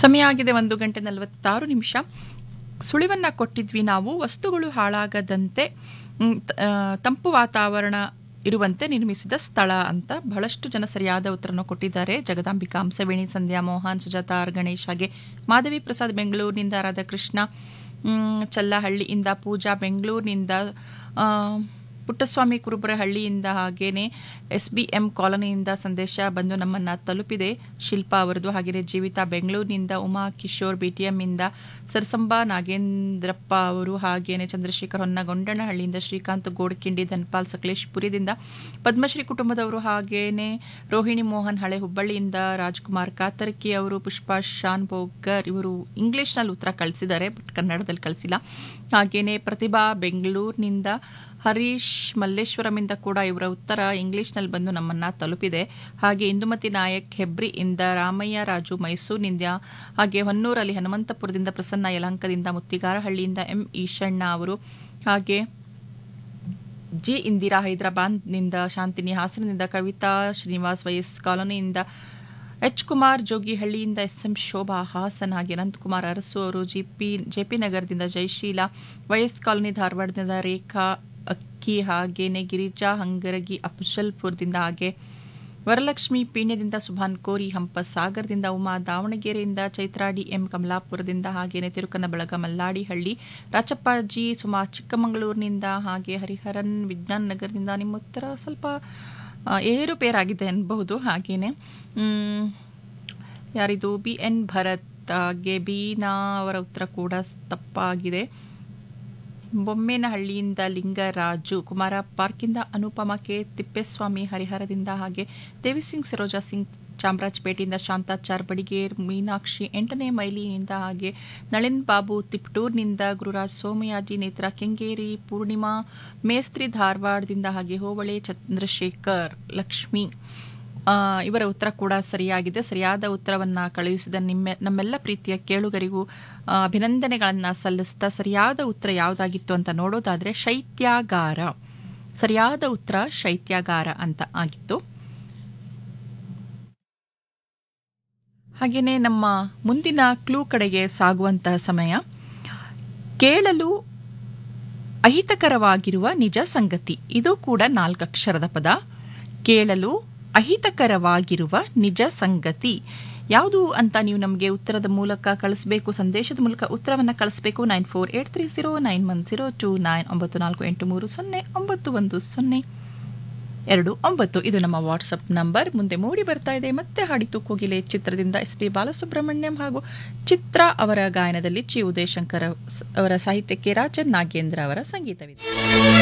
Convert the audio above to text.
ಸಮಯ ಆಗಿದೆ ಒಂದು ಗಂಟೆ ನಲವತ್ತಾರು ನಿಮಿಷ ಸುಳಿವನ್ನು ಕೊಟ್ಟಿದ್ವಿ ನಾವು ವಸ್ತುಗಳು ಹಾಳಾಗದಂತೆ ಮ್, ತ- ಆ, ತಂಪು ವಾತಾವರಣ ಇರುವಂತೆ ನಿರ್ಮಿಸಿದ ಸ್ಥಳ ಅಂತ ಬಹಳಷ್ಟು ಜನ ಸರಿಯಾದ ಉತ್ತರನ ಕೊಟ್ಟಿದ್ದಾರೆ ಜಗದಾಂಬಿಕಾ ಹಂಸವೇಣಿ ಸಂಧ್ಯಾ ಮೋಹನ್ ಸುಜಾತ ಆರ್ ಗಣೇಶ್ ಹಾಗೆ ಮಾಧವಿ ಪ್ರಸಾದ್ ಬೆಂಗಳೂರಿನಿಂದ ರಾಧಾಕೃಷ್ಣ ಮ್, ಚಲ್ಲಹಳ್ಳಿಯಿಂದ ಪೂಜಾ ಬೆಂಗಳೂರಿನಿಂದ ಆ, ಪುಟ್ಟಸ್ವಾಮಿ ಕುರುಬರಹಳ್ಳಿಯಿಂದ ಹಾಗೇನೆ ಎಸ್ ಬಿ ಎಂ ಕಾಲೋನಿಯಿಂದ ಸಂದೇಶ ಬಂದು ನಮ್ಮನ್ನು ತಲುಪಿದೆ ಶಿಲ್ಪಾ ಅವರದು ಹಾಗೆಯೇ ಜೀವಿತಾ ಬೆಂಗಳೂರಿನಿಂದ ಉಮಾ ಕಿಶೋರ್ ಬಿ ಟಿ ಎಮ್ಮಿಂದ ಸರ್ಸಂಬ ನಾಗೇಂದ್ರಪ್ಪ ಅವರು ಹಾಗೇನೆ ಚಂದ್ರಶೇಖರ್ ಹೊನ್ನಗೊಂಡನಹಳ್ಳಿಯಿಂದ ಶ್ರೀಕಾಂತ್ ಗೋಡ್ಕಿಂಡಿ ಧನ್ಪಾಲ್ ಸಕಲೇಶ್ಪುರದಿಂದ ಪದ್ಮಶ್ರೀ ಕುಟುಂಬದವರು ಹಾಗೇನೆ ರೋಹಿಣಿ ಮೋಹನ್ ಹಳೆ ಹುಬ್ಬಳ್ಳಿಯಿಂದ ರಾಜ್ಕುಮಾರ್ ಕಾತರ್ಕಿ ಅವರು ಪುಷ್ಪಾ ಶಾನ್ ಬೋಗರ್ ಇವರು ಇಂಗ್ಲಿಷ್ನಲ್ಲಿ ಉತ್ತರ ಕಳಿಸಿದ್ದಾರೆ ಬಟ್ ಕನ್ನಡದಲ್ಲಿ ಕಳಿಸಿಲ್ಲ ಹಾಗೇನೆ ಪ್ರತಿಭಾ ಬೆಂಗಳೂರಿನಿಂದ ಹರೀಶ್ ಮಲ್ಲೇಶ್ವರಮಿಂದ ಕೂಡ ಇವರ ಉತ್ತರ ಇಂಗ್ಲಿಷ್ನಲ್ಲಿ ಬಂದು ನಮ್ಮನ್ನ ತಲುಪಿದೆ ಹಾಗೆ ಇಂದುಮತಿ ನಾಯಕ್ ಹೆಬ್ರಿಯಿಂದ ರಾಮಯ್ಯ ರಾಜು ಮೈಸೂರಿನಿಂದ ಹಾಗೆ ಹೊನ್ನೂರಲ್ಲಿ ಹನುಮಂತಪುರದಿಂದ ಪ್ರಸನ್ನ ಯಲಂಕದಿಂದ ಮುತ್ತಿಗಾರಹಳ್ಳಿಯಿಂದ ಎಂ ಈಶಣ್ಣ ಅವರು ಹಾಗೆ ಜಿ ಇಂದಿರಾ ಹೈದರಾಬಾದ್ನಿಂದ ಶಾಂತಿನಿ ಹಾಸನದಿಂದ ಕವಿತಾ ಶ್ರೀನಿವಾಸ್ ವೈಎಸ್ ಕಾಲೋನಿಯಿಂದ ಎಚ್ ಕುಮಾರ್ ಜೋಗಿಹಳ್ಳಿಯಿಂದ ಎಸ್ ಎಂ ಶೋಭಾ ಹಾಸನ್ ಹಾಗೆ ಅನಂತಕುಮಾರ್ ಅರಸು ಅವರು ಜಿಪಿ ಜೆಪಿ ನಗರದಿಂದ ಜಯಶೀಲ ವೈಎಸ್ ಕಾಲೋನಿ ಧಾರವಾಡದಿಂದ ರೇಖಾ ಅಕ್ಕಿ ಹಾಗೇನೆ ಗಿರಿಜಾ ಹಂಗರಗಿ ಅಫ್ಜಲ್ಪುರದಿಂದ ಹಾಗೆ ವರಲಕ್ಷ್ಮಿ ಪೀಣ್ಯದಿಂದ ಸುಭಾನ್ ಕೋರಿ ಹಂಪ ಸಾಗರದಿಂದ ಉಮಾ ದಾವಣಗೆರೆಯಿಂದ ಚೈತ್ರಾಡಿ ಎಂ ಕಮಲಾಪುರದಿಂದ ಹಾಗೇನೆ ತಿರುಕನ ಬಳಗ ಮಲ್ಲಾಡಿಹಳ್ಳಿ ರಾಚಪ್ಪಾಜಿ ಸುಮಾ ಚಿಕ್ಕಮಗಳೂರಿನಿಂದ ಹಾಗೆ ಹರಿಹರನ್ ವಿಜ್ಞಾನ ನಗರದಿಂದ ನಿಮ್ಮ ಉತ್ತರ ಸ್ವಲ್ಪ ಆ, ಏರುಪೇರಾಗಿದೆ ಅನ್ಬಹುದು ಹಾಗೇನೆ ಮ್, ಯಾರಿದು ಬಿ ಎನ್ ಭರತ್ ಹಾಗೆ ಬೀನಾ ಅವರ ಉತ್ತರ ಕೂಡ ತಪ್ಪಾಗಿದೆ ಬೊಮ್ಮೇನಹಳ್ಳಿಯಿಂದ ಲಿಂಗರಾಜು ಕುಮಾರ ಪಾರ್ಕಿಂದ ಅನುಪಮ ಕೆ ತಿಪ್ಪೇಸ್ವಾಮಿ ಹರಿಹರದಿಂದ ಹಾಗೆ ದೇವಿಸಿಂಗ್ ಸರೋಜಾ ಸಿಂಗ್ ಚಾಮರಾಜಪೇಟೆಯಿಂದ ಶಾಂತಾಚಾರ್ ಬಡಿಗೇರ್ ಮೀನಾಕ್ಷಿ ಎಂಟನೇ ಮೈಲಿನಿಂದ ಹಾಗೆ ನಳಿನ್ ಬಾಬು ತಿಪ್ಟೂರ್ನಿಂದ ಗುರುರಾಜ್ ಸೋಮಯಾಜಿ ನೇತ್ರ ಕೆಂಗೇರಿ ಪೂರ್ಣಿಮಾ ಮೇಸ್ತ್ರಿ ಧಾರವಾಡದಿಂದ ಹಾಗೆ ಹೋಬಳೆ ಚಂದ್ರಶೇಖರ್ ಲಕ್ಷ್ಮಿ ಆ, ಇವರ ಉತ್ತರ ಕೂಡ ಸರಿಯಾಗಿದೆ ಸರಿಯಾದ ಉತ್ತರವನ್ನ ಕಳುಹಿಸಿದ ನಿಮ್ಮ ನಮ್ಮೆಲ್ಲ ಪ್ರೀತಿಯ ಕೇಳುಗರಿಗೂ ಆ, ಅಭಿನಂದನೆಗಳನ್ನ ಸಲ್ಲಿಸ್ತಾ ಸರಿಯಾದ ಉತ್ತರ ಯಾವುದಾಗಿತ್ತು ಅಂತ ನೋಡೋದಾದ್ರೆ ಶೈತ್ಯಾಗಾರ ಸರಿಯಾದ ಉತ್ತರ ಶೈತ್ಯಾಗಾರ ಅಂತ ಆಗಿತ್ತು ಹಾಗೆಯೇ ನಮ್ಮ ಮುಂದಿನ ಕ್ಲೂ ಕಡೆಗೆ ಸಾಗುವಂತಹ ಸಮಯ ಕೇಳಲು ಅಹಿತಕರವಾಗಿರುವ ನಿಜ ಸಂಗತಿ ಇದು ಕೂಡ ನಾಲ್ಕಕ್ಷರದ ಪದ ಕೇಳಲು ಅಹಿತಕರವಾಗಿರುವ ನಿಜ ಸಂಗತಿ ಯಾವುದು ಅಂತ ನೀವು ನಮಗೆ ಉತ್ತರದ ಮೂಲಕ ಕಳಿಸಬೇಕು ಸಂದೇಶದ ಮೂಲಕ ಉತ್ತರವನ್ನು ಕಳಿಸಬೇಕು nine four eight three zero nine one zero two nine ಒಂಬತ್ತು ನಾಲ್ಕು ಎಂಟು ಮೂರು ಸೊನ್ನೆ ಒಂಬತ್ತು ಒಂದು ಸೊನ್ನೆ ಎರಡು ಒಂಬತ್ತು ಇದು ನಮ್ಮ ವಾಟ್ಸಪ್ ನಂಬರ್ ಮುಂದೆ ಮೂಡಿ ಬರ್ತಾ ಇದೆ ಮತ್ತೆ ಹಾಡಿತು ಕೋಗಿಲೆ ಚಿತ್ರದಿಂದ ಎಸ್ ಪಿ ಬಾಲಸುಬ್ರಹ್ಮಣ್ಯಂ ಹಾಗೂ ಚಿತ್ರ ಅವರ ಗಾಯನದಲ್ಲಿ ಚಿ ಉದಯಶಂಕರ್ ಅವರ ಸಾಹಿತ್ಯಕ್ಕೆ ರಾಜನ್ ನಾಗೇಂದ್ರ ಅವರ ಸಂಗೀತವಿದೆ